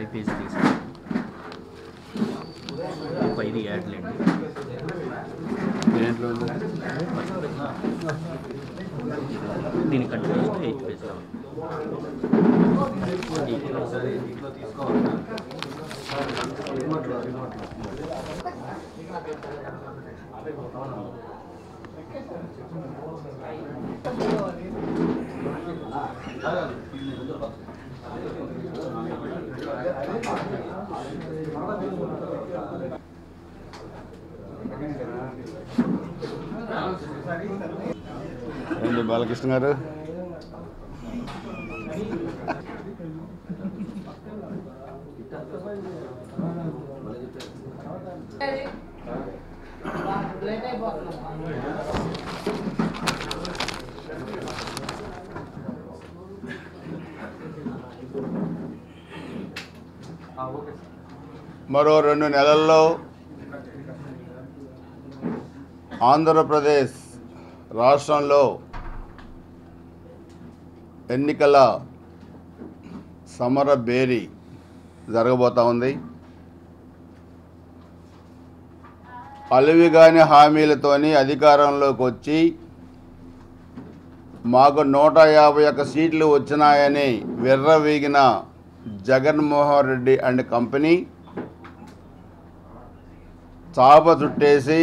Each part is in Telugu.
పీస్ తీసుకోండి ఒక ఇది యాడ్లేండి దేంట్లో ఉంది దీని కట్ చేస్తే ఎయిట్ పీస్ ఏంటి బాలకృష్ణ గారు మరో రెండు నెలల్లో ఆంధ్రప్రదేశ్ రాష్ట్రంలో ఎన్నికల సమర బేరీ జరగబోతా ఉంది అలివిగాని హామీలతోని అధికారంలోకి వచ్చి మాకు నూట యాభై ఒక్క సీట్లు వచ్చినాయని విర్రవీగిన జగన్మోహన్ రెడ్డి అండ్ కంపెనీ చాప చుట్టేసి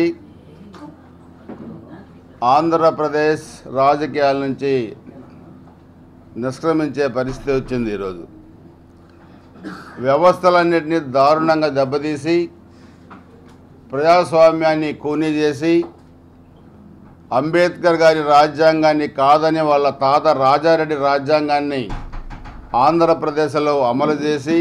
ఆంధ్రప్రదేశ్ రాజకీయాల నుంచి నిష్క్రమించే పరిస్థితి వచ్చింది ఈరోజు వ్యవస్థలన్నింటినీ దారుణంగా దెబ్బతీసి ప్రజాస్వామ్యాన్ని కూనీ చేసి అంబేద్కర్ గారి రాజ్యాంగాన్ని కాదని వాళ్ళ తాత రాజారెడ్డి రాజ్యాంగాన్ని ఆంధ్రప్రదేశ్లో అమలు చేసి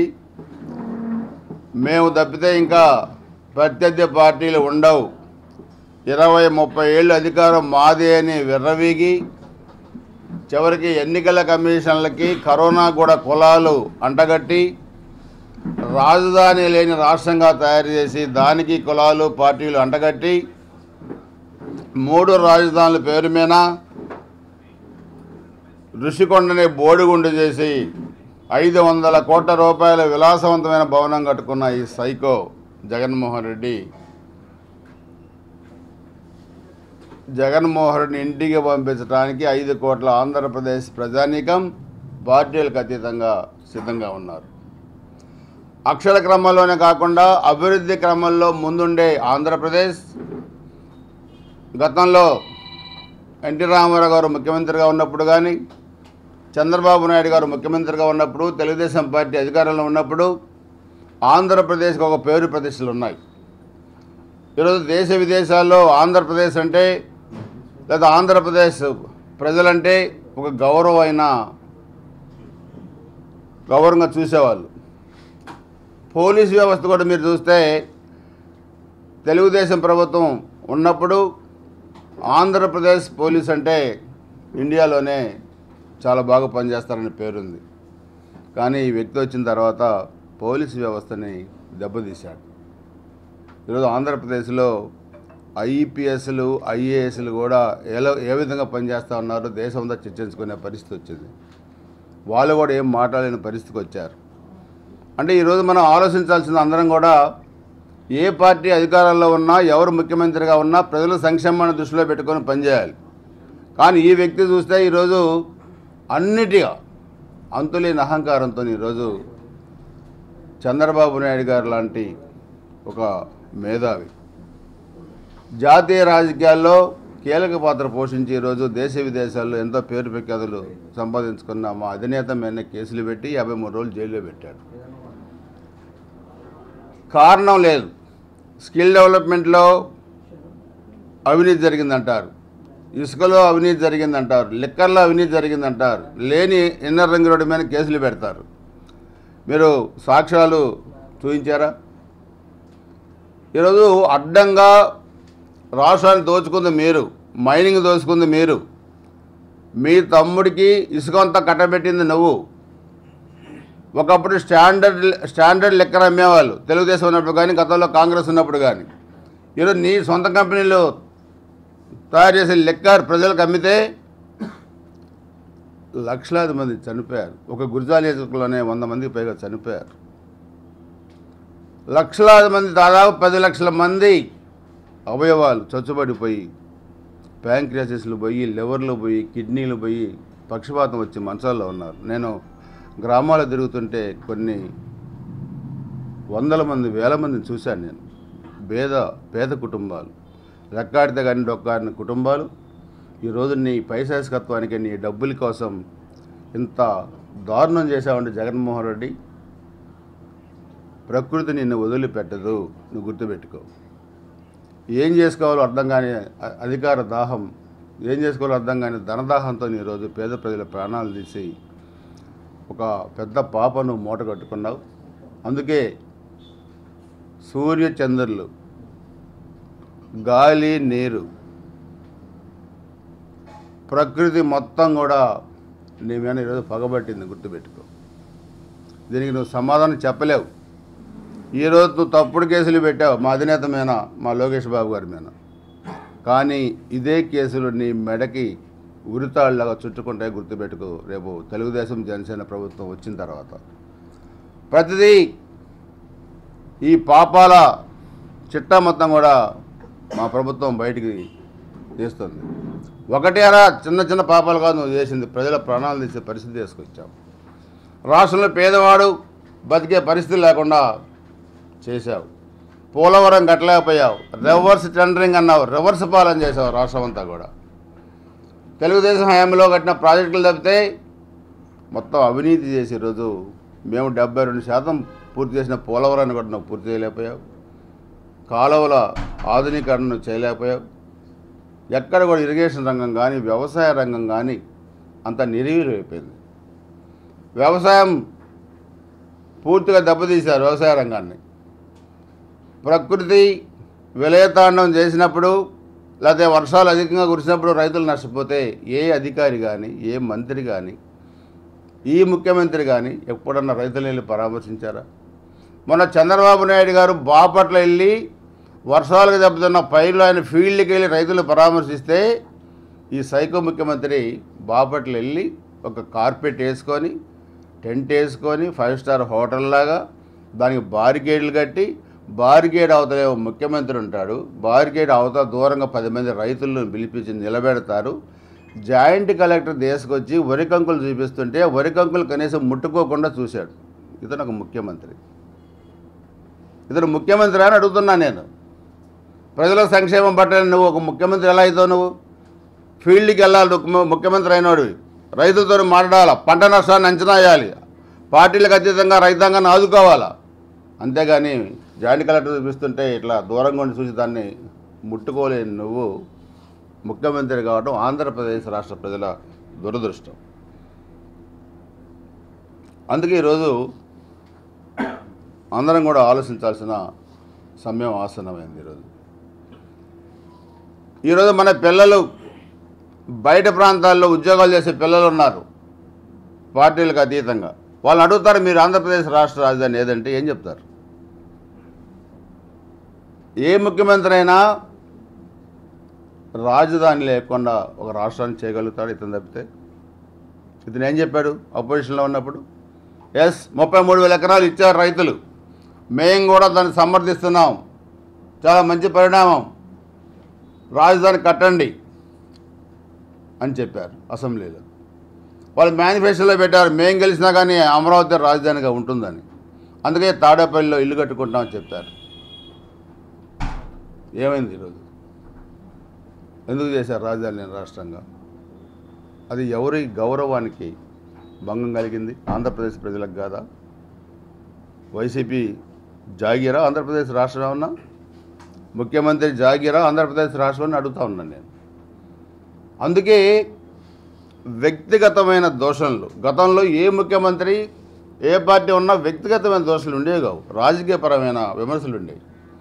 మేము తప్పితే ఇంకా ప్రత్యర్థి పార్టీలు ఉండవు ఇరవై ముప్పై ఏళ్ళు అధికారం మాదే అని విర్రవీగి చివరికి ఎన్నికల కమిషన్లకి కరోనా కూడా కులాలు అంటగట్టి రాజధాని లేని రాష్ట్రంగా తయారు చేసి దానికి కులాలు పార్టీలు అంటగట్టి మూడు రాజధానుల పేరు మీద ఋషికొండని బోడిగుండు చేసి ఐదు వందల కోట్ల రూపాయల విలాసవంతమైన భవనం కట్టుకున్న ఈ సైకో జగన్మోహన్ రెడ్డి జగన్మోహన్ రెడ్డిని ఇంటికి పంపించడానికి ఐదు కోట్ల ఆంధ్రప్రదేశ్ ప్రజానీకం పార్టీలకు అతీతంగా సిద్ధంగా ఉన్నారు అక్షర క్రమంలోనే కాకుండా అభివృద్ధి క్రమంలో ముందుండే ఆంధ్రప్రదేశ్ గతంలో ఎన్టీ రామారావు గారు ముఖ్యమంత్రిగా ఉన్నప్పుడు కానీ చంద్రబాబు నాయుడు గారు ముఖ్యమంత్రిగా ఉన్నప్పుడు తెలుగుదేశం పార్టీ అధికారంలో ఉన్నప్పుడు ఆంధ్రప్రదేశ్కి ఒక పేరు ప్రతిష్టలు ఉన్నాయి ఈరోజు దేశ విదేశాల్లో ఆంధ్రప్రదేశ్ అంటే లేదా ఆంధ్రప్రదేశ్ ప్రజలంటే ఒక గౌరవమైన గౌరవంగా చూసేవాళ్ళు పోలీస్ వ్యవస్థ కూడా మీరు చూస్తే తెలుగుదేశం ప్రభుత్వం ఉన్నప్పుడు ఆంధ్రప్రదేశ్ పోలీస్ అంటే ఇండియాలోనే చాలా బాగా పనిచేస్తారని పేరుంది కానీ ఈ వ్యక్తి వచ్చిన తర్వాత పోలీసు వ్యవస్థని దెబ్బతీశాడు ఈరోజు ఆంధ్రప్రదేశ్లో ఐపీఎస్లు ఐఏఎస్లు కూడా ఎలా ఏ విధంగా పనిచేస్తూ ఉన్నారో దేశంతో చర్చించుకునే పరిస్థితి వచ్చింది వాళ్ళు కూడా ఏం మాట్లాడలేని పరిస్థితికి వచ్చారు అంటే ఈరోజు మనం ఆలోచించాల్సింది అందరం కూడా ఏ పార్టీ అధికారంలో ఉన్నా ఎవరు ముఖ్యమంత్రిగా ఉన్నా ప్రజల సంక్షేమాన్ని దృష్టిలో పెట్టుకొని పనిచేయాలి కానీ ఈ వ్యక్తి చూస్తే ఈరోజు అన్నిటిగా అంతులేని అహంకారంతో ఈరోజు చంద్రబాబు నాయుడు గారు లాంటి ఒక మేధావి జాతీయ రాజకీయాల్లో కీలక పాత్ర పోషించి ఈరోజు దేశ విదేశాల్లో ఎంతో పేరు ప్రఖ్యాతులు సంపాదించుకున్న మా అధినేత మీద కేసులు పెట్టి యాభై మూడు రోజులు జైల్లో పెట్టాడు కారణం లేదు స్కిల్ డెవలప్మెంట్లో అవినీతి జరిగిందంటారు ఇసుకలో అవినీతి జరిగిందంటారు లిక్కర్లో అవినీతి జరిగిందంటారు లేని ఇన్నర్ రింగ్ రోడ్డు మీద కేసులు పెడతారు మీరు సాక్ష్యాలు చూపించారా ఈరోజు అడ్డంగా రాష్ట్రాన్ని దోచుకుంది మీరు మైనింగ్ దోచుకుంది మీరు మీ తమ్ముడికి ఇసుక అంతా కట్టబెట్టింది నువ్వు ఒకప్పుడు స్టాండర్డ్ స్టాండర్డ్ లెక్కర్ అమ్మేవాళ్ళు తెలుగుదేశం ఉన్నప్పుడు కానీ గతంలో కాంగ్రెస్ ఉన్నప్పుడు కానీ ఈరోజు నీ సొంత కంపెనీలు తయారు చేసే లెక్కర్ ప్రజలకు అమ్మితే లక్షలాది మంది చనిపోయారు ఒక గురిజా నియోజకవర్గంలోనే వంద మందికి పైగా చనిపోయారు లక్షలాది మంది దాదాపు పది లక్షల మంది అవయవాలు చచ్చుబడిపోయి ప్యాంక్రియాసిస్లు పోయి లివర్లు పోయి కిడ్నీలు పోయి పక్షపాతం వచ్చి మంచాల్లో ఉన్నారు నేను గ్రామాల్లో తిరుగుతుంటే కొన్ని వందల మంది వేల మందిని చూశాను నేను పేద పేద కుటుంబాలు రెక్కాడితే కానీ డొక్కాడిన కుటుంబాలు ఈరోజు నీ పైశాసికత్వానికి నీ డబ్బుల కోసం ఇంత దారుణం చేశావంటే జగన్మోహన్ రెడ్డి ప్రకృతి నిన్ను వదిలిపెట్టదు నువ్వు గుర్తుపెట్టుకో ఏం చేసుకోవాలో అర్థం కాని అ- అధికార దాహం ఏం చేసుకోవాలో అర్థం కాని ధనదాహంతో ఈరోజు పేద ప్రజల ప్రాణాలు తీసి ఒక పెద్ద పాపను మూట కట్టుకున్నావు అందుకే సూర్య చంద్రులు గాలి నీరు ప్రకృతి మొత్తం కూడా నీ మీద ఈరోజు పగబట్టింది గుర్తుపెట్టుకో దీనికి నువ్వు సమాధానం చెప్పలేవు ఈరోజు నువ్వు తప్పుడు కేసులు పెట్టావు మా అధినేత మీద మా లోకేష్ బాబు గారి మీద కానీ ఇదే కేసులు నీ మెడకి ఉరితాళ్ళగా చుట్టుకుంటే గుర్తుపెట్టుకో రేపు తెలుగుదేశం జనసేన ప్రభుత్వం వచ్చిన తర్వాత ప్రతిదీ ఈ పాపాల చిట్టా మొత్తం కూడా మా ప్రభుత్వం బయటికి తీస్తుంది ఒకటి అరా చిన్న చిన్న పాపాలు కాదు నువ్వు చేసింది ప్రజల ప్రాణాలు తీసే పరిస్థితి తీసుకొచ్చావు రాష్ట్రంలో పేదవాడు బతికే పరిస్థితి లేకుండా చేశావు పోలవరం కట్టలేకపోయావు రివర్స్ టెండరింగ్ అన్నావు రివర్స్ పాలన చేసావు రాష్ట్రం అంతా కూడా తెలుగుదేశం హయాంలో కట్టిన ప్రాజెక్టులు తప్పితే మొత్తం అవినీతి చేసి ఈరోజు మేము డెబ్బై రెండు శాతం పూర్తి చేసిన పోలవరాన్ని కూడా నువ్వు పూర్తి చేయలేకపోయావు కాలువల ఆధునీకరణను చేయలేకపోయావు ఎక్కడ కూడా ఇరిగేషన్ రంగం కానీ వ్యవసాయ రంగం కానీ అంత అయిపోయింది వ్యవసాయం పూర్తిగా దెబ్బతీశారు వ్యవసాయ రంగాన్ని ప్రకృతి విలయతాండం చేసినప్పుడు లేకపోతే వర్షాలు అధికంగా కురిసినప్పుడు రైతులు నష్టపోతే ఏ అధికారి కానీ ఏ మంత్రి కానీ ఈ ముఖ్యమంత్రి కానీ ఎప్పుడన్నా రైతులు వెళ్ళి పరామర్శించారా మొన్న చంద్రబాబు నాయుడు గారు బాపట్ల వెళ్ళి వర్షాలకు దెబ్బతిన్న పైర్లు ఆయన ఫీల్డ్కి వెళ్ళి రైతులు పరామర్శిస్తే ఈ సైకో ముఖ్యమంత్రి బాపట్ల వెళ్ళి ఒక కార్పెట్ వేసుకొని టెంట్ వేసుకొని ఫైవ్ స్టార్ హోటల్ లాగా దానికి బారికేడ్లు కట్టి బారికేడ్ అవతలే ఓ ముఖ్యమంత్రి ఉంటాడు బారికేడ్ అవతల దూరంగా పది మంది రైతులను పిలిపించి నిలబెడతారు జాయింట్ కలెక్టర్ దేశకొచ్చి వరి కంకులు చూపిస్తుంటే వరి కంకులు కనీసం ముట్టుకోకుండా చూశాడు ఇతను ఒక ముఖ్యమంత్రి ఇతను ముఖ్యమంత్రి అని అడుగుతున్నా నేను ప్రజల సంక్షేమం పట్టాలని నువ్వు ఒక ముఖ్యమంత్రి ఎలా అవుతావు నువ్వు ఫీల్డ్కి వెళ్ళాలి నువ్వు ము- ముఖ్యమంత్రి అయినోడు రైతులతో మాట్లాడాలి పంట నష్టాన్ని అంచనా వేయాలి పార్టీలకు అతీతంగా రైతాంగాన్ని ఆదుకోవాలా అంతేగాని జాయింట్ కలెక్టర్ చూపిస్తుంటే ఇట్లా దూరంగా ఉండి చూసి దాన్ని ముట్టుకోలేని నువ్వు ముఖ్యమంత్రి కావడం ఆంధ్రప్రదేశ్ రాష్ట్ర ప్రజల దురదృష్టం అందుకే ఈరోజు అందరం కూడా ఆలోచించాల్సిన సమయం ఆసన్నమైంది ఈరోజు ఈరోజు మన పిల్లలు బయట ప్రాంతాల్లో ఉద్యోగాలు చేసే పిల్లలు ఉన్నారు పార్టీలకు అతీతంగా వాళ్ళని అడుగుతారు మీరు ఆంధ్రప్రదేశ్ రాష్ట్ర రాజధాని ఏదంటే ఏం చెప్తారు ఏ ముఖ్యమంత్రి అయినా రాజధాని లేకుండా ఒక రాష్ట్రాన్ని చేయగలుగుతాడు ఇతను తప్పితే ఇతను ఏం చెప్పాడు అపోజిషన్లో ఉన్నప్పుడు ఎస్ ముప్పై మూడు వేల ఎకరాలు ఇచ్చారు రైతులు మేము కూడా దాన్ని సమర్థిస్తున్నాం చాలా మంచి పరిణామం రాజధాని కట్టండి అని చెప్పారు అసెంబ్లీలో వాళ్ళు మేనిఫెస్టోలో పెట్టారు మేము గెలిచినా కానీ అమరావతి రాజధానిగా ఉంటుందని అందుకే తాడేపల్లిలో ఇల్లు కట్టుకుంటామని చెప్పారు ఏమైంది ఈరోజు ఎందుకు చేశారు రాజధాని లేని రాష్ట్రంగా అది ఎవరి గౌరవానికి భంగం కలిగింది ఆంధ్రప్రదేశ్ ప్రజలకు కాదా వైసీపీ జాగీరా ఆంధ్రప్రదేశ్ రాష్ట్రం ఏమన్నా ముఖ్యమంత్రి జాగీరా ఆంధ్రప్రదేశ్ రాష్ట్రం అని అడుగుతా ఉన్నాను నేను అందుకే వ్యక్తిగతమైన దోషణలు గతంలో ఏ ముఖ్యమంత్రి ఏ పార్టీ ఉన్నా వ్యక్తిగతమైన దోషాలు ఉండేవి కావు రాజకీయపరమైన విమర్శలు ఉండేవి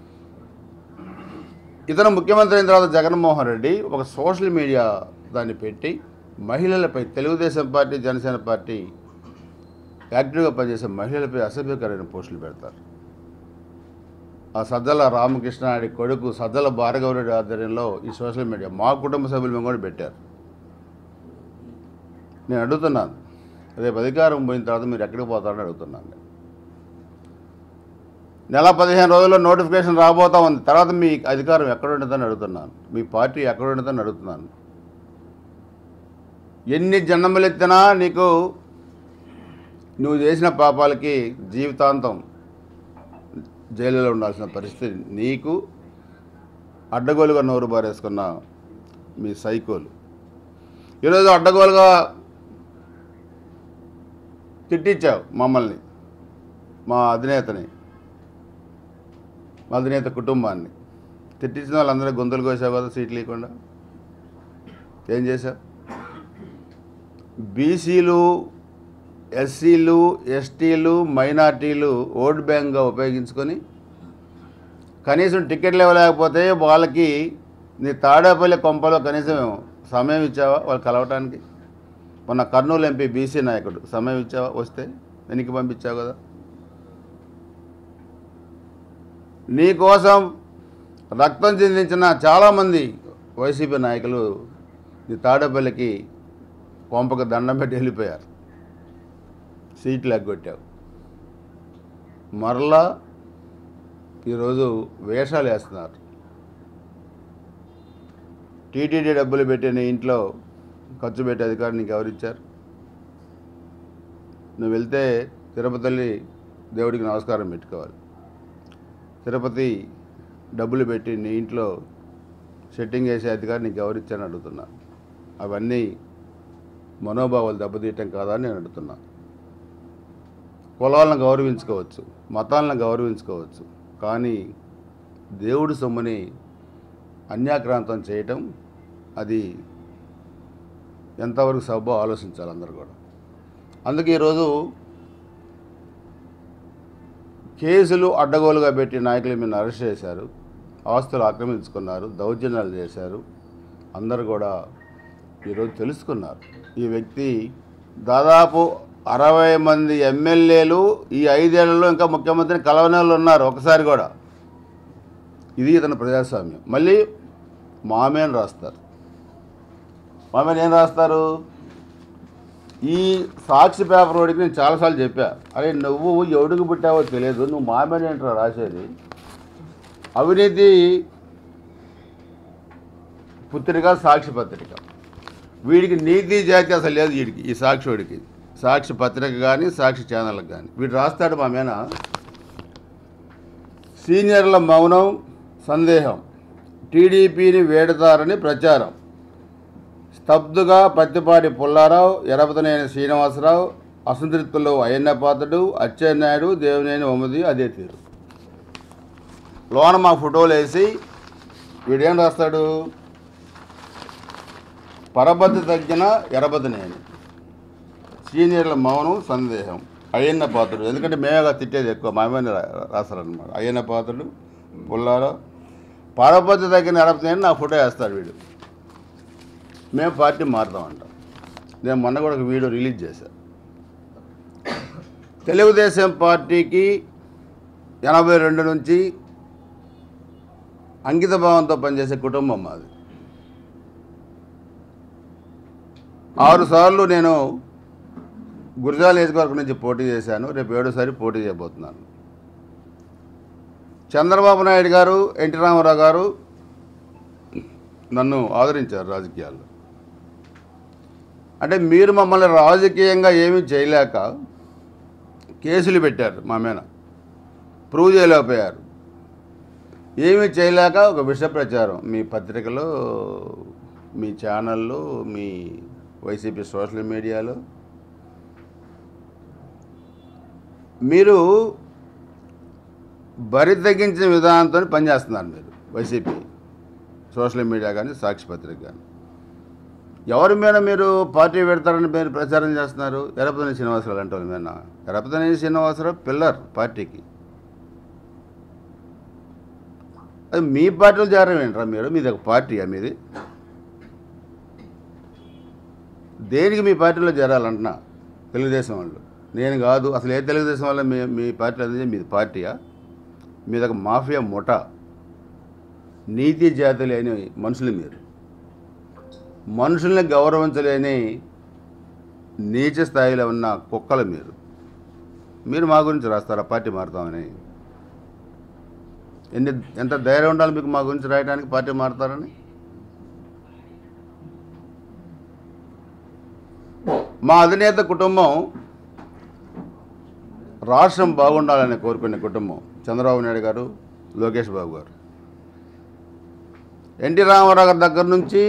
ఇతను ముఖ్యమంత్రి అయిన తర్వాత జగన్మోహన్ రెడ్డి ఒక సోషల్ మీడియా దాన్ని పెట్టి మహిళలపై తెలుగుదేశం పార్టీ జనసేన పార్టీ యాక్టివ్గా పనిచేసే మహిళలపై అసభ్యకరమైన పోస్టులు పెడతారు ఆ సజ్జల రామకృష్ణారెడ్డి కొడుకు సజ్జల భార్గవరెడ్డి ఆధ్వర్యంలో ఈ సోషల్ మీడియా మా కుటుంబ సభ్యులు మేము కూడా పెట్టారు నేను అడుగుతున్నాను రేపు అధికారం పోయిన తర్వాత మీరు ఎక్కడికి పోతారని అడుగుతున్నాను నేను నెల పదిహేను రోజుల్లో నోటిఫికేషన్ రాబోతా ఉంది తర్వాత మీ అధికారం ఎక్కడ ఉంటుందని అడుగుతున్నాను మీ పార్టీ ఎక్కడ ఉంటుందని అడుగుతున్నాను ఎన్ని జన్మలు ఎత్తినా నీకు నువ్వు చేసిన పాపాలకి జీవితాంతం జైలులో ఉండాల్సిన పరిస్థితి నీకు అడ్డగోలుగా నోరు బారేసుకున్న మీ సైకోలు ఈరోజు అడ్డగోలుగా తిట్టించావు మమ్మల్ని మా అధినేతని మా అధినేత కుటుంబాన్ని తిట్టించిన వాళ్ళందరూ గొంతులు కోసావు కదా సీట్లు లేకుండా ఏం చేశావు బీసీలు ఎస్సీలు ఎస్టీలు మైనార్టీలు ఓట్ బ్యాంక్గా ఉపయోగించుకొని కనీసం టికెట్లు ఇవ్వలేకపోతే వాళ్ళకి నీ తాడేపల్లి కొంపలో కనీసం సమయం ఇచ్చావా వాళ్ళు కలవటానికి మొన్న కర్నూలు ఎంపీ బీసీ నాయకుడు సమయం ఇచ్చావా వస్తే వెనక్కి పంపించావు కదా నీకోసం రక్తం చెందించిన చాలామంది వైసీపీ నాయకులు నీ తాడేపల్లికి కొంపకు దండం పెట్టి వెళ్ళిపోయారు సీట్లు ఎగ్గొట్టావు మరలా ఈరోజు వేషాలు వేస్తున్నారు టీటీడీ డబ్బులు పెట్టి నీ ఇంట్లో ఖర్చు పెట్టే అధికారం నీకు ఎవరిచ్చారు నువ్వు వెళ్తే తిరుపతి దేవుడికి నమస్కారం పెట్టుకోవాలి తిరుపతి డబ్బులు పెట్టి నీ ఇంట్లో సెట్టింగ్ వేసే అధికారం నీకు ఎవరిచ్చారని అడుగుతున్నా అవన్నీ మనోభావాలు దెబ్బతీయటం కాదా అని నేను అడుగుతున్నా కులాలను గౌరవించుకోవచ్చు మతాలను గౌరవించుకోవచ్చు కానీ దేవుడి సొమ్ముని అన్యాక్రాంతం చేయటం అది ఎంతవరకు సబ్బో ఆలోచించాలి అందరూ కూడా అందుకే ఈరోజు కేసులు అడ్డగోలుగా పెట్టి నాయకులు మీద అరెస్ట్ చేశారు ఆస్తులు ఆక్రమించుకున్నారు దౌర్జన్యాలు చేశారు అందరూ కూడా ఈరోజు తెలుసుకున్నారు ఈ వ్యక్తి దాదాపు అరవై మంది ఎమ్మెల్యేలు ఈ ఐదేళ్లలో ఇంకా ముఖ్యమంత్రిని కలవని వాళ్ళు ఉన్నారు ఒకసారి కూడా ఇది ఇతని ప్రజాస్వామ్యం మళ్ళీ మామేని రాస్తారు మామేని ఏం రాస్తారు ఈ సాక్షి పేపర్ వాడికి నేను చాలాసార్లు చెప్పా అరే నువ్వు ఎవడికి పుట్టావో తెలియదు నువ్వు మామేని ఏంట్రా రాసేది అవినీతి పుత్రిక సాక్షి పత్రిక వీడికి నీతి జాతి అసలు లేదు వీడికి ఈ సాక్షివాడికి సాక్షి పత్రిక కానీ సాక్షి ఛానళ్ళకి కానీ వీడు రాస్తాడు మా మేన సీనియర్ల మౌనం సందేహం టీడీపీని వేడతారని ప్రచారం స్తబ్దుగా పత్తిపాటి పుల్లారావు ఎరపతనేని శ్రీనివాసరావు అసంతృప్తుల్లో అయ్యన్నపాత్రుడు అచ్చెన్నాయుడు దేవినేని ఒమ్మది అదే తీరు లోన మా ఫోటోలు వేసి వీడేం రాస్తాడు పరబద్ధి తగ్గిన ఎరబదినేని సీనియర్ల మౌనం సందేహం అయ్యన్న పాత్రుడు ఎందుకంటే మేమేగా తిట్టేది ఎక్కువ మేమే రాస్తారనమాట అయ్యన్న పాత్రుడు పుల్లారావు పరబద్ధి తగ్గిన ఎరబదినేని నా ఫోటో వేస్తాడు వీడు మేము పార్టీ మారుతామంట నేను మొన్న కూడా ఒక వీడియో రిలీజ్ చేశాను తెలుగుదేశం పార్టీకి ఎనభై రెండు నుంచి అంకిత భావంతో పనిచేసే కుటుంబం మాది ఆరు సార్లు నేను గురజాల నియోజకవర్గం నుంచి పోటీ చేశాను రేపు ఏడోసారి పోటీ చేయబోతున్నాను చంద్రబాబు నాయుడు గారు ఎన్టీ రామారావు గారు నన్ను ఆదరించారు రాజకీయాల్లో అంటే మీరు మమ్మల్ని రాజకీయంగా ఏమీ చేయలేక కేసులు పెట్టారు మా మీద ప్రూవ్ చేయలేకపోయారు ఏమీ చేయలేక ఒక విష ప్రచారం మీ పత్రికలో మీ ఛానల్లో మీ వైసీపీ సోషల్ మీడియాలో మీరు బరి తగ్గించిన విధానంతో పనిచేస్తున్నారు మీరు వైసీపీ సోషల్ మీడియా కానీ సాక్షి పత్రిక కానీ ఎవరి మీద మీరు పార్టీ పెడతారని మీరు ప్రచారం చేస్తున్నారు ఎరపతని శ్రీనివాసరావు అంటే వాళ్ళ మీద ఎరపతని శ్రీనివాసరావు పిల్లర్ పార్టీకి అది మీ పార్టీలో చేరడం ఏంట్రా మీరు మీది ఒక పార్టీయా మీది దేనికి మీ పార్టీలో చేరాలంటున్నా తెలుగుదేశం వాళ్ళు నేను కాదు అసలు ఏ తెలుగుదేశం వల్ల మీ మీ పార్టీలో అనేది మీది పార్టీయా మీది ఒక మాఫియా ముఠా నీతి జాతి లేని మనుషులు మీరు మనుషుల్ని గౌరవించలేని నీచ స్థాయిలో ఉన్న కుక్కలు మీరు మీరు మా గురించి రాస్తారా పార్టీ మారుతామని ఎన్ని ఎంత ధైర్యం ఉండాలి మీకు మా గురించి రాయడానికి పార్టీ మారుతారని మా అధినేత కుటుంబం రాష్ట్రం బాగుండాలని కోరుకునే కుటుంబం చంద్రబాబు నాయుడు గారు లోకేష్ బాబు గారు ఎన్టీ రామారావు గారి దగ్గర నుంచి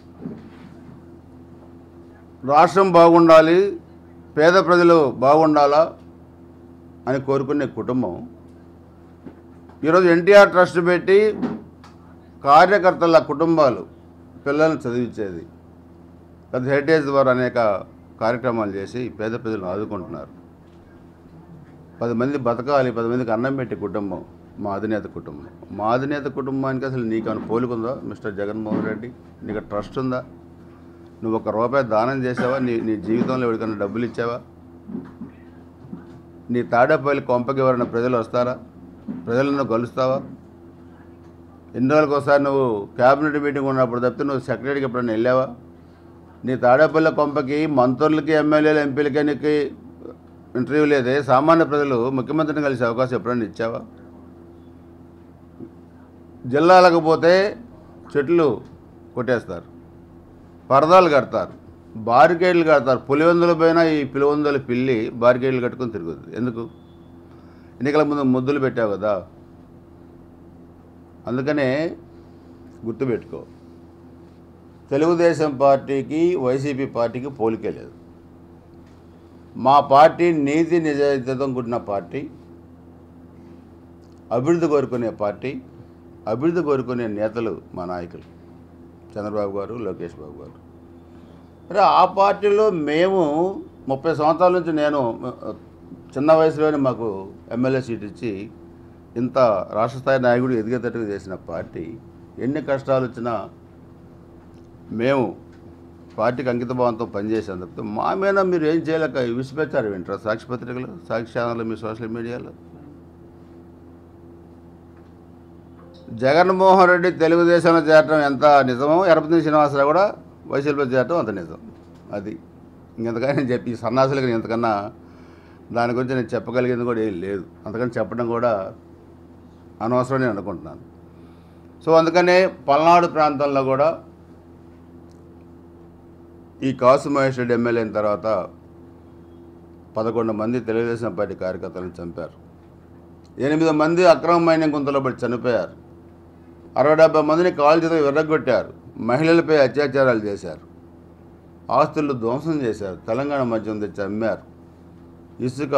రాష్ట్రం బాగుండాలి పేద ప్రజలు బాగుండాలా అని కోరుకునే కుటుంబం ఈరోజు ఎన్టీఆర్ ట్రస్ట్ పెట్టి కార్యకర్తల కుటుంబాలు పిల్లల్ని చదివించేది పెద్ద హెరిటేజ్ ద్వారా అనేక కార్యక్రమాలు చేసి పేద ప్రజలను ఆదుకుంటున్నారు పది మంది బతకాలి పది మందికి అన్నం పెట్టే కుటుంబం మా అధినేత కుటుంబం మా అధినేత కుటుంబానికి అసలు నీకు ఏమైనా పోలుకుందా మిస్టర్ జగన్మోహన్ రెడ్డి నీకు ట్రస్ట్ ఉందా నువ్వు ఒక రూపాయి దానం చేసావా నీ నీ జీవితంలో ఎవరికైనా డబ్బులు ఇచ్చావా నీ తాడేపల్లి కొంపకి ఎవరైనా ప్రజలు వస్తారా ప్రజలను కలుస్తావా ఎన్ని రోజులకు ఒకసారి నువ్వు క్యాబినెట్ మీటింగ్ ఉన్నప్పుడు తప్పితే నువ్వు సెక్రటరీకి ఎప్పుడైనా వెళ్ళావా నీ తాడేపల్లి కొంపకి మంత్రులకి ఎమ్మెల్యేలు ఎంపీలకి నీకు ఇంటర్వ్యూ లేదే సామాన్య ప్రజలు ముఖ్యమంత్రిని కలిసే అవకాశం ఎప్పుడైనా ఇచ్చావా జిల్లాలకు పోతే చెట్లు కొట్టేస్తారు పరదాలు కడతారు బారికేడ్లు కడతారు పులివెందుల పైన ఈ పులివెందుల పిల్లి బారికేడ్లు కట్టుకొని తిరుగుతుంది ఎందుకు ఎన్నికల ముందు ముద్దులు పెట్టావు కదా అందుకనే గుర్తుపెట్టుకో తెలుగుదేశం పార్టీకి వైసీపీ పార్టీకి పోలికే లేదు మా పార్టీ నీతి నిజాయితీతో కూడిన పార్టీ అభివృద్ధి కోరుకునే పార్టీ అభివృద్ధి కోరుకునే నేతలు మా నాయకులు చంద్రబాబు గారు లోకేష్ బాబు గారు అరే ఆ పార్టీలో మేము ముప్పై సంవత్సరాల నుంచి నేను ఆ, చిన్న వయసులోనే మాకు ఎమ్మెల్యే సీట్ ఇచ్చి ఇంత రాష్ట్ర స్థాయి నాయకుడు ఎదిగేటట్టుగా చేసిన పార్టీ ఎన్ని కష్టాలు వచ్చినా మేము పార్టీకి అంకిత భావంతో పనిచేసాం తప్పితే మా మీద మీరు ఏం చేయలేక విసిపెచ్చారు వింటారా సాక్షి పత్రికలు సాక్షి ఛానళ్ళు మీ సోషల్ మీడియాలో జగన్మోహన్ రెడ్డి తెలుగుదేశంలో చేరటం ఎంత నిజమో ఎరపతి శ్రీనివాసరావు కూడా వైసీపీలో చేరటం అంత నిజం అది ఇంకెంతకన్నా నేను చెప్పి ఈ సన్నాసులకు నేను ఇంతకన్నా దాని గురించి నేను చెప్పగలిగింది కూడా ఏం లేదు అంతకని చెప్పడం కూడా అనవసరం నేను అనుకుంటున్నాను సో అందుకనే పల్నాడు ప్రాంతంలో కూడా ఈ కాసు మహేష్ రెడ్డి ఎమ్మెల్యే అయిన తర్వాత పదకొండు మంది తెలుగుదేశం పార్టీ కార్యకర్తలను చంపారు ఎనిమిది మంది అక్రమ మైనింగ్ గుంతలో పడి చనిపోయారు అరవై డెబ్బై మందిని కాల్చేతో విర్రగొట్టారు మహిళలపై అత్యాచారాలు చేశారు ఆస్తులు ధ్వంసం చేశారు తెలంగాణ మద్యం తెచ్చి అమ్మారు ఇసుక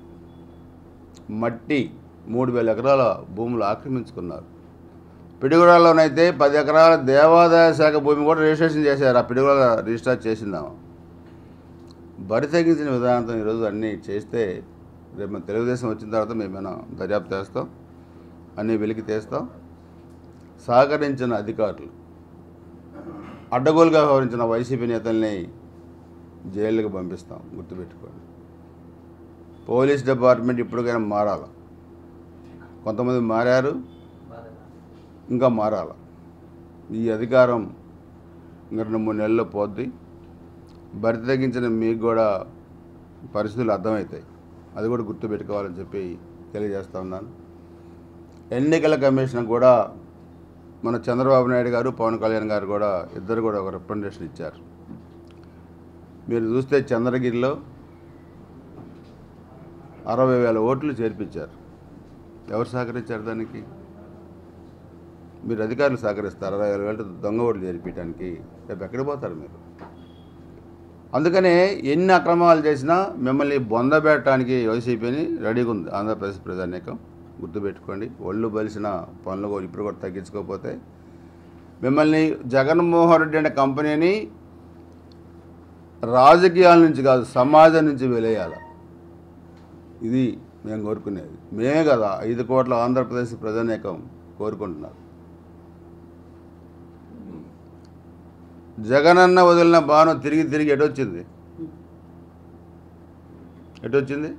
మట్టి మూడు వేల ఎకరాల భూములు ఆక్రమించుకున్నారు పిడుగురాల్లోనైతే పది ఎకరాల దేవాదాయ శాఖ భూమి కూడా రిజిస్ట్రేషన్ చేశారు ఆ పిడుగురాల రిజిస్టర్ చేసిందాము బరి తగ్గించిన విధానంతో ఈరోజు అన్నీ చేస్తే రేపు మన తెలుగుదేశం వచ్చిన తర్వాత మేమైనా దర్యాప్తు చేస్తాం అన్నీ వెలికి తీస్తాం సహకరించిన అధికారులు అడ్డగోలుగా వ్యవహరించిన వైసీపీ నేతల్ని జైళ్ళకి పంపిస్తాం గుర్తుపెట్టుకోండి పోలీస్ డిపార్ట్మెంట్ ఇప్పటికైనా మారాలి కొంతమంది మారారు ఇంకా మారాలి ఈ అధికారం ఇంకా రెండు మూడు నెలల్లో పోద్ది బరి తగ్గించిన మీకు కూడా పరిస్థితులు అర్థమవుతాయి అది కూడా గుర్తుపెట్టుకోవాలని చెప్పి తెలియజేస్తా ఉన్నాను ఎన్నికల కమిషన్ కూడా మన చంద్రబాబు నాయుడు గారు పవన్ కళ్యాణ్ గారు కూడా ఇద్దరు కూడా ఒక రిప్రజెంటేషన్ ఇచ్చారు మీరు చూస్తే చంద్రగిరిలో అరవై వేల ఓట్లు చేర్పించారు ఎవరు సహకరించారు దానికి మీరు అధికారులు సహకరిస్తారు అరవై వేల వేల దొంగ ఓట్లు చేర్పించడానికి రేపు ఎక్కడికి పోతారు మీరు అందుకనే ఎన్ని అక్రమాలు చేసినా మిమ్మల్ని బొందబెట్టడానికి వైసీపీని రెడీగా ఉంది ఆంధ్రప్రదేశ్ ప్రజానీకం గుర్తుపెట్టుకోండి ఒళ్ళు బలిసిన పనులు కూడా ఇప్పుడు కూడా తగ్గించుకోకపోతే మిమ్మల్ని జగన్మోహన్ రెడ్డి అనే కంపెనీని రాజకీయాల నుంచి కాదు సమాజం నుంచి వెలేయాలి ఇది మేము కోరుకునేది మేమే కదా ఐదు కోట్ల ఆంధ్రప్రదేశ్ ప్రజానీకం కోరుకుంటున్నారు జగనన్న వదిలిన బాణం తిరిగి తిరిగి ఎటొచ్చింది ఎటొచ్చింది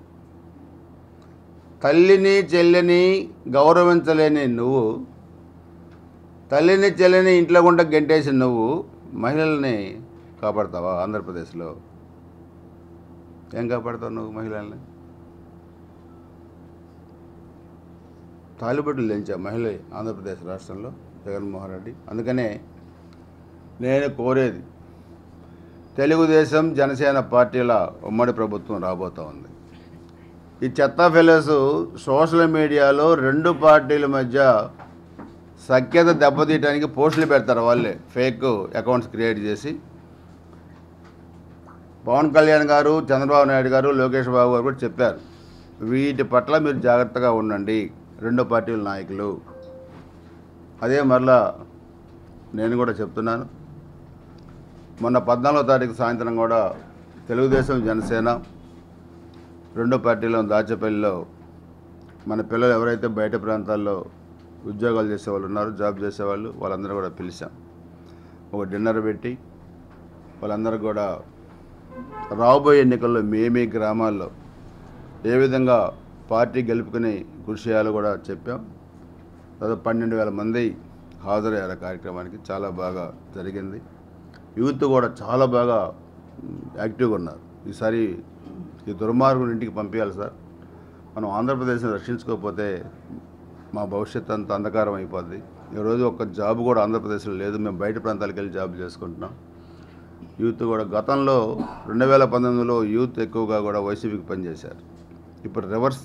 తల్లిని చెల్లిని గౌరవించలేని నువ్వు తల్లిని చెల్లిని ఇంట్లో గుండా గెంటేసి నువ్వు మహిళల్ని కాపాడతావా ఆంధ్రప్రదేశ్లో ఏం కాపాడతావు నువ్వు మహిళల్ని తాలిబొట్టులు లేంచా మహిళ ఆంధ్రప్రదేశ్ రాష్ట్రంలో జగన్మోహన్ రెడ్డి అందుకనే నేను కోరేది తెలుగుదేశం జనసేన పార్టీల ఉమ్మడి ప్రభుత్వం రాబోతూ ఉంది ఈ చెత్త ఫెలోస్ సోషల్ మీడియాలో రెండు పార్టీల మధ్య సఖ్యత దెబ్బతీయడానికి పోస్టులు పెడతారు వాళ్ళే ఫేక్ అకౌంట్స్ క్రియేట్ చేసి పవన్ కళ్యాణ్ గారు చంద్రబాబు నాయుడు గారు లోకేష్ బాబు గారు కూడా చెప్పారు వీటి పట్ల మీరు జాగ్రత్తగా ఉండండి రెండు పార్టీల నాయకులు అదే మరలా నేను కూడా చెప్తున్నాను మొన్న పద్నాలుగో తారీఖు సాయంత్రం కూడా తెలుగుదేశం జనసేన రెండో పార్టీలో దాచపల్లిలో మన పిల్లలు ఎవరైతే బయట ప్రాంతాల్లో ఉద్యోగాలు చేసేవాళ్ళు ఉన్నారో జాబ్ చేసేవాళ్ళు వాళ్ళందరూ కూడా పిలిచాం ఒక డిన్నర్ పెట్టి వాళ్ళందరూ కూడా రాబోయే ఎన్నికల్లో మేమే గ్రామాల్లో ఏ విధంగా పార్టీ గెలుపుకుని కృషి చేయాలో కూడా చెప్పాం దాదాపు పన్నెండు వేల మంది హాజరయ్యారు ఆ కార్యక్రమానికి చాలా బాగా జరిగింది యూత్ కూడా చాలా బాగా మ్, యాక్టివ్గా ఉన్నారు ఈసారి ఈ దుర్మార్గుని ఇంటికి పంపించాలి సార్ మనం ఆంధ్రప్రదేశ్ని రక్షించుకోకపోతే మా భవిష్యత్తు అంతా అంధకారం అయిపోద్ది ఈరోజు ఒక జాబ్ కూడా ఆంధ్రప్రదేశ్లో లేదు మేము బయట ప్రాంతాలకు వెళ్ళి జాబ్ చేసుకుంటున్నాం యూత్ కూడా గతంలో రెండు వేల పంతొమ్మిదిలో యూత్ ఎక్కువగా కూడా వైసీపీకి పనిచేశారు ఇప్పుడు రివర్స్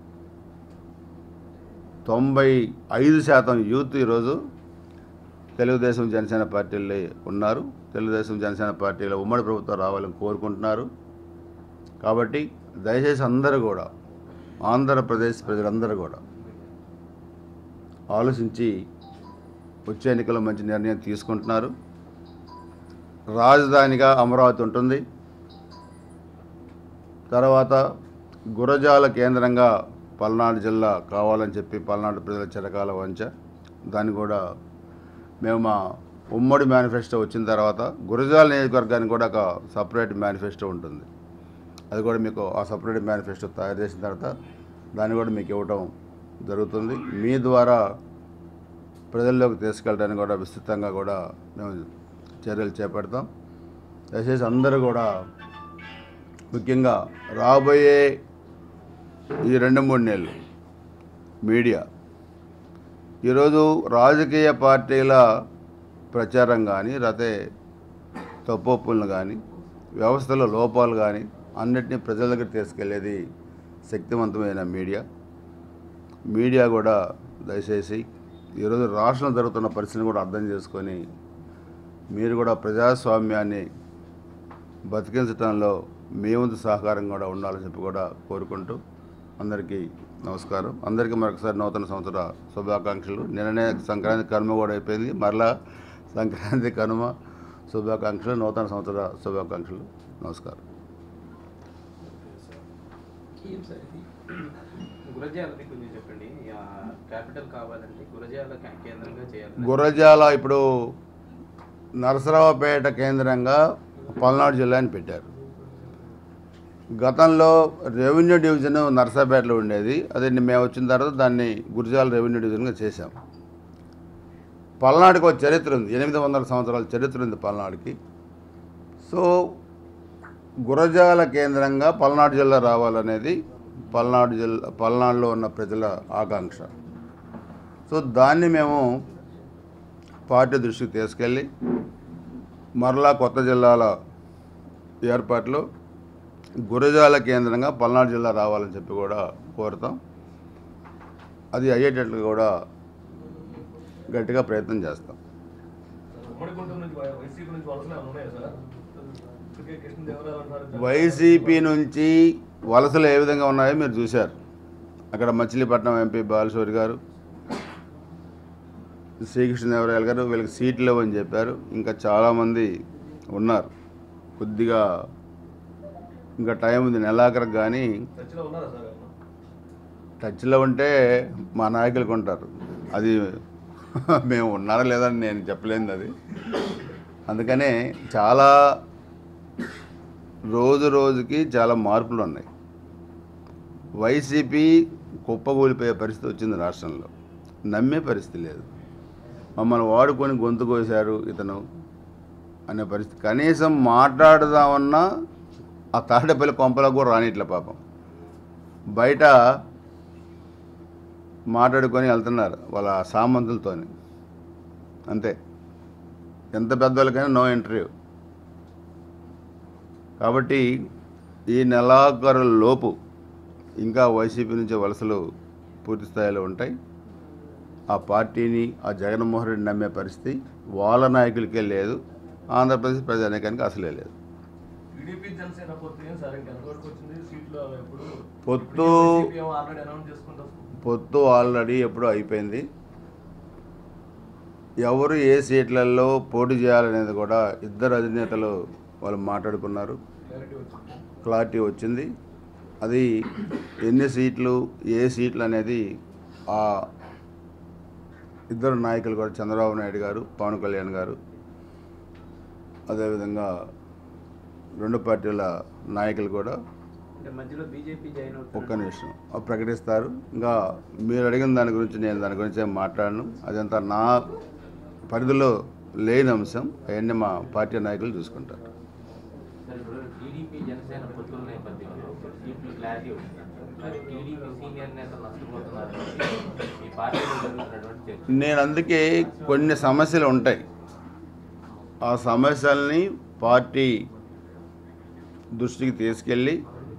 తొంభై ఐదు శాతం యూత్ ఈరోజు తెలుగుదేశం జనసేన పార్టీల్లో ఉన్నారు తెలుగుదేశం జనసేన పార్టీలో ఉమ్మడి ప్రభుత్వం రావాలని కోరుకుంటున్నారు కాబట్టి దయచేసి అందరూ కూడా ఆంధ్రప్రదేశ్ ప్రజలందరూ కూడా ఆలోచించి వచ్చే ఎన్నికల్లో మంచి నిర్ణయం తీసుకుంటున్నారు రాజధానిగా అమరావతి ఉంటుంది తర్వాత గురజాల కేంద్రంగా పల్నాడు జిల్లా కావాలని చెప్పి పల్నాడు ప్రజల చిరకాల వంచ దాన్ని కూడా మేము మా ఉమ్మడి మేనిఫెస్టో వచ్చిన తర్వాత గురజాల నియోజకవర్గానికి కూడా ఒక సపరేట్ మేనిఫెస్టో ఉంటుంది అది కూడా మీకు ఆ సపరేట్ మేనిఫెస్టో తయారు చేసిన తర్వాత దాన్ని కూడా మీకు ఇవ్వటం జరుగుతుంది మీ ద్వారా ప్రజల్లోకి తీసుకెళ్ళడానికి కూడా విస్తృతంగా కూడా మేము చర్యలు చేపడతాం దయచేసి అందరూ కూడా ముఖ్యంగా రాబోయే ఈ రెండు మూడు నెలలు మీడియా ఈరోజు రాజకీయ పార్టీల ప్రచారం కానీ లేకపోతే తప్పొప్పులను కానీ వ్యవస్థలో లోపాలు కానీ అన్నిటినీ ప్రజల దగ్గర తీసుకెళ్లేది శక్తివంతమైన మీడియా మీడియా కూడా దయచేసి ఈరోజు రాష్ట్రంలో జరుగుతున్న పరిస్థితిని కూడా అర్థం చేసుకొని మీరు కూడా ప్రజాస్వామ్యాన్ని బతికించడంలో మీ వంతు సహకారం కూడా ఉండాలని చెప్పి కూడా కోరుకుంటూ అందరికీ నమస్కారం అందరికీ మరొకసారి నూతన సంవత్సర శుభాకాంక్షలు నిన్ననే సంక్రాంతి కనుమ కూడా అయిపోయింది మరలా సంక్రాంతి కనుమ శుభాకాంక్షలు నూతన సంవత్సర శుభాకాంక్షలు నమస్కారం ఏం సార్ ఇది గురజాలది కొంచెం చెప్పండి ఆ, క్యాపిటల్ కావాలంటే గురజాల కే- కేంద్రంగా చేయాలి గురజాల ఇప్పుడు నరసరావుపేట కేంద్రంగా పల్నాడు జిల్లాని పెట్టారు గతంలో రెవెన్యూ డివిజన్ నరసరావుపేటలో ఉండేది అది మేము వచ్చిన తర్వాత దాన్ని గురజాల రెవెన్యూ డివిజన్గా చేశాం పల్నాడుకి ఒక చరిత్ర ఉంది ఎనిమిది వందల సంవత్సరాల చరిత్ర ఉంది పల్నాడుకి సో గురజాల కేంద్రంగా పల్నాడు జిల్లా రావాలనేది పల్నాడు జిల్లా పల్నాడులో ఉన్న ప్రజల ఆకాంక్ష సో దాన్ని మేము పార్టీ దృష్టికి తీసుకెళ్ళి మరలా కొత్త జిల్లాల ఏర్పాట్లో గురజాల కేంద్రంగా పల్నాడు జిల్లా రావాలని చెప్పి కూడా కోరుతాం అది అయ్యేటట్లు కూడా గట్టిగా ప్రయత్నం చేస్తాం ఉమ్మడి గుంటూరు నుంచి వై- వైసీపీ నుంచి వలసలు ఏమైనా ఉన్నాయా సార్ ఇప్పటికే కృష్ణదేవరాయలు అంటారు వైసీపీ నుంచి వలసలు ఏ విధంగా ఉన్నాయో మీరు చూశారు అక్కడ మచిలీపట్నం ఎంపీ బాలశౌరి గారు శ్రీకృష్ణదేవరాయలు గారు వీళ్ళకి సీట్లు ఇవ్వని చెప్పారు ఇంకా చాలామంది ఉన్నారు కొద్దిగా ఇంకా టైం ఉంది నెలాఖరికి కానీ చర్చలో ఉన్నారా సార్ ఏమన్నా? టచ్లో ఉంటే మా నాయకులకు ఉంటారు అది మేము ఉన్నారా లేదని నేను చెప్పలేను అది అందుకనే చాలా రోజు రోజుకి చాలా మార్పులు ఉన్నాయి వైసీపీ కుప్పకూలిపోయే పరిస్థితి వచ్చింది రాష్ట్రంలో నమ్మే పరిస్థితి లేదు మమ్మల్ని వాడుకొని గొంతు కోసారు ఇతను అనే పరిస్థితి కనీసం మాట్లాడదామన్నా ఆ తాడేపల్లి కొంపలకు కూడా రానిట్ల పాపం బయట మాట్లాడుకొని వెళ్తున్నారు వాళ్ళ సామంతులతోని అంతే ఎంత పెద్దవాళ్ళకైనా నో ఇంటర్వ్యూ కాబట్టి ఈ నెలాఖరు లోపు ఇంకా వైసీపీ నుంచి వలసలు పూర్తి స్థాయిలో ఉంటాయి ఆ పార్టీని ఆ జగన్మోహన్ రెడ్డి నమ్మే పరిస్థితి వాళ్ళ నాయకులకే లేదు ఆంధ్రప్రదేశ్ ప్రజానీకానికి అసలే లేదు టీడీపీ జనసేన పొత్తు ఏం సార్ ఇంకా ఎంతవరకు వచ్చింది సీట్లు ఎప్పుడు పొత్తు ఆల్రెడీ అనౌన్స్ చేసుకుంటాం పొత్తు ఆల్రెడీ ఎప్పుడో అయిపోయింది ఎవరు ఏ సీట్లలో పోటీ చేయాలనేది కూడా ఇద్దరు అధినేతలు వాళ్ళు మాట్లాడుకున్నారు క్లారిటీ వచ్చింది క్లారిటీ వచ్చింది అది ఎన్ని సీట్లు ఏ సీట్లు అనేది ఆ ఇద్దరు నాయకులు కూడా చంద్రబాబు నాయుడు గారు పవన్ కళ్యాణ్ గారు అదేవిధంగా రెండు పార్టీల నాయకులు కూడా అంటే మధ్యలో బీజేపీ జాయిన్ ఒక్క అవుతుంది నిమిషం అవి ప్రకటిస్తారు ఇంకా మీరు అడిగిన దాని గురించి నేను దాని గురించి ఏం మాట్లాడను అదంతా నా పరిధిలో లేని అంశం అవన్నీ మా పార్టీ నాయకులు చూసుకుంటారు సార్ ఇప్పుడు టీడీపీ జనసేన పొత్తుల నేపథ్యంలో సీట్లు క్లారిటీ వచ్చింది మరి టీడీపీ సీనియర్ నేతలు నష్టపోతున్నారు ఈ పార్టీలో జరుగుతున్నటువంటి చర్చ నేను అందుకే కొన్ని సమస్యలు ఉంటాయి ఆ సమస్యల్ని పార్టీ దృష్టికి తీసుకెళ్ళి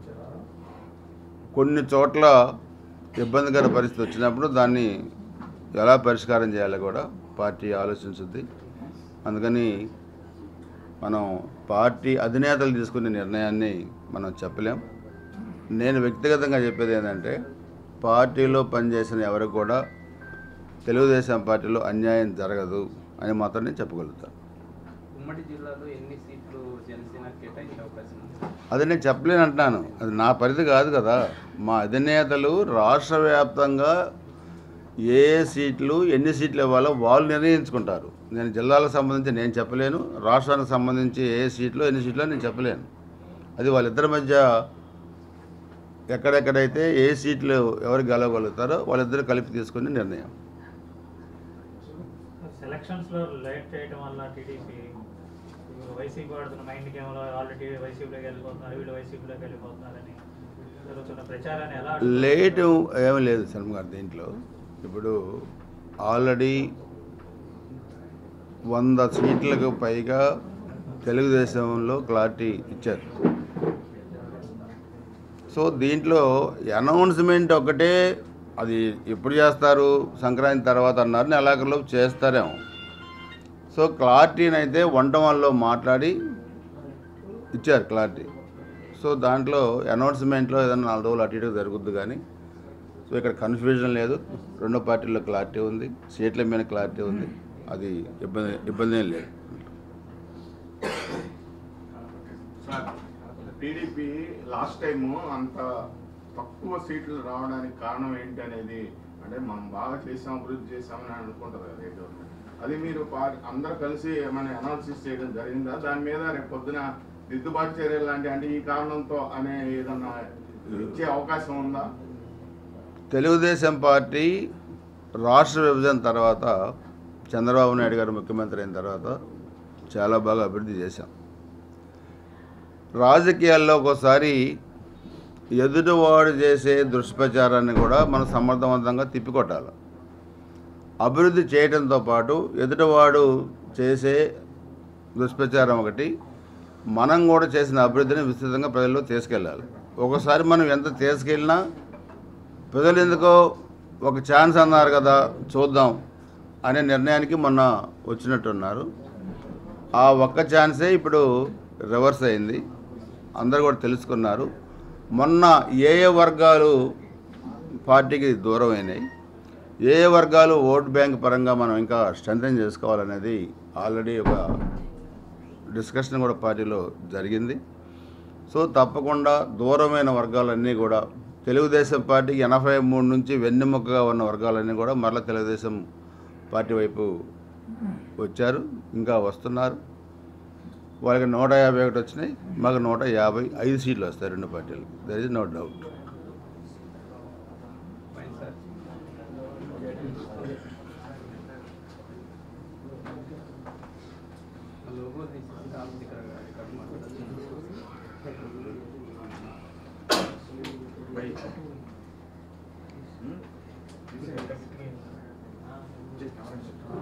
కొన్ని చోట్ల ఇబ్బందికర పరిస్థితి వచ్చినప్పుడు దాన్ని ఎలా పరిష్కారం చేయాలో కూడా పార్టీ ఆలోచించుద్ది అందుకని మనం పార్టీ అధినేతలు తీసుకునే నిర్ణయాన్ని మనం చెప్పలేం నేను వ్యక్తిగతంగా చెప్పేది ఏంటంటే పార్టీలో పనిచేసిన ఎవరికి కూడా తెలుగుదేశం పార్టీలో అన్యాయం జరగదు అని మాత్రం నేను చెప్పగలుగుతాను ఉమ్మడి జిల్లాలో ఎన్ని సీట్లు జనసేన కేటాయించే అవకాశం ఉంది అది నేను చెప్పలేను అంటున్నాను అది నా పరిధి కాదు కదా మా అధినేతలు రాష్ట్ర వ్యాప్తంగా ఏ ఏ సీట్లు ఎన్ని సీట్లు ఇవ్వాలో వాళ్ళు నిర్ణయించుకుంటారు నేను జిల్లాలకు సంబంధించి నేను చెప్పలేను రాష్ట్రానికి సంబంధించి ఏ సీట్లు ఎన్ని సీట్లు నేను చెప్పలేను అది వాళ్ళిద్దరి మధ్య ఎక్కడెక్కడైతే ఏ సీట్లు ఎవరు గెలవగలుగుతారో వాళ్ళిద్దరు కలిపి తీసుకునే నిర్ణయం సెలక్షన్స్ లో లేట్ చేయడం వల్ల టీడీపీ ఇప్పుడు వైసీపీ ఆడుతున్న మైండ్ గేమ్లో ఆల్రెడీ వైసీపీలోకి వెళ్ళిపోతున్నారు వీళ్ళు వైసీపీలోకి వెళ్ళిపోతున్నారని జరుగుతున్న ప్రచారాన్ని ఎలా లేటు ఏమీ లేదు శర్మ గారు దీంట్లో ఇప్పుడు ఆల్రెడీ వంద సీట్లకు పైగా తెలుగుదేశంలో క్లారిటీ ఇచ్చారు సో దీంట్లో అనౌన్స్మెంట్ ఒకటే అది ఎప్పుడు చేస్తారు సంక్రాంతి తర్వాత అన్నారు నెలాఖరులోపు చేస్తారేమో సో క్లారిటీని అయితే వంట వాళ్ళలో మాట్లాడి ఇచ్చారు క్లారిటీ సో దాంట్లో అనౌన్స్మెంట్లో ఏదైనా నాలుగు రోజులు అటు ఇటు జరుగుద్ది కానీ సో ఇక్కడ కన్ఫ్యూజన్ లేదు రెండో పార్టీల్లో క్లారిటీ ఉంది సీట్ల మీద క్లారిటీ ఉంది అది ఇబ్బంది ఇబ్బంది ఏం లేదు సార్ టీడీపీ లాస్ట్ టైము అంత తక్కువ సీట్లు రావడానికి కారణం ఏంటి అనేది అంటే మనం బాగా చేసాం అభివృద్ధి చేసామని అనుకుంటారు కదా ఏ గవర్నమెంట్ అది మీరు పా- అందరూ కలిసి ఏమైనా అనాలిసిస్ చేయడం జరిగిందా దాని మీద రేపు పొద్దున దిద్దుబాటు చర్యలు లాంటి అంటే ఈ కారణంతో అనే ఏదన్నా ఇచ్చే అవకాశం ఉందా తెలుగుదేశం పార్టీ రాష్ట్ర విభజన తర్వాత చంద్రబాబు నాయుడు గారు ముఖ్యమంత్రి అయిన తర్వాత చాలా బాగా అభివృద్ధి చేశాం రాజకీయాల్లో ఒక్కోసారి ఎదుటివాడు చేసే దుష్ప్రచారాన్ని కూడా మనం సమర్థవంతంగా తిప్పికొట్టాలి అభివృద్ధి చేయడంతో పాటు ఎదుటివాడు చేసే దుష్ప్రచారం ఒకటి మనం కూడా చేసిన అభివృద్ధిని విస్తృతంగా ప్రజల్లో తీసుకెళ్ళాలి ఒకసారి మనం ఎంత తీసుకెళ్ళినా ప్రజలు ఎందుకో ఒక ఛాన్స్ అన్నారు కదా చూద్దాం అనే నిర్ణయానికి మొన్న వచ్చినట్టున్నారు ఆ ఒక్క ఛాన్సే ఇప్పుడు రివర్స్ అయింది అందరూ కూడా తెలుసుకున్నారు మొన్న ఏ ఏ వర్గాలు పార్టీకి దూరం అయినాయి ఏ ఏ వర్గాలు ఓట్ బ్యాంక్ పరంగా మనం ఇంకా స్ట్రెంథన్ చేసుకోవాలనేది ఆల్రెడీ ఒక డిస్కషన్ కూడా పార్టీలో జరిగింది సో తప్పకుండా దూరమైన వర్గాలన్నీ కూడా తెలుగుదేశం పార్టీకి ఎనభై మూడు నుంచి వెన్నెముకగా ఉన్న వర్గాలన్నీ కూడా మరలా తెలుగుదేశం పార్టీ వైపు వచ్చారు ఇంకా వస్తున్నారు వాళ్ళకి నూట యాభై ఒకటి వచ్చినాయి మాకు నూట యాభై ఐదు సీట్లు వస్తాయి రెండు పార్టీలకి there is no doubt fine sir logo తీసేసి కాకపోతే ఇక్కడ ఇక్కడ మాట్లాడాలి కామెంట్స్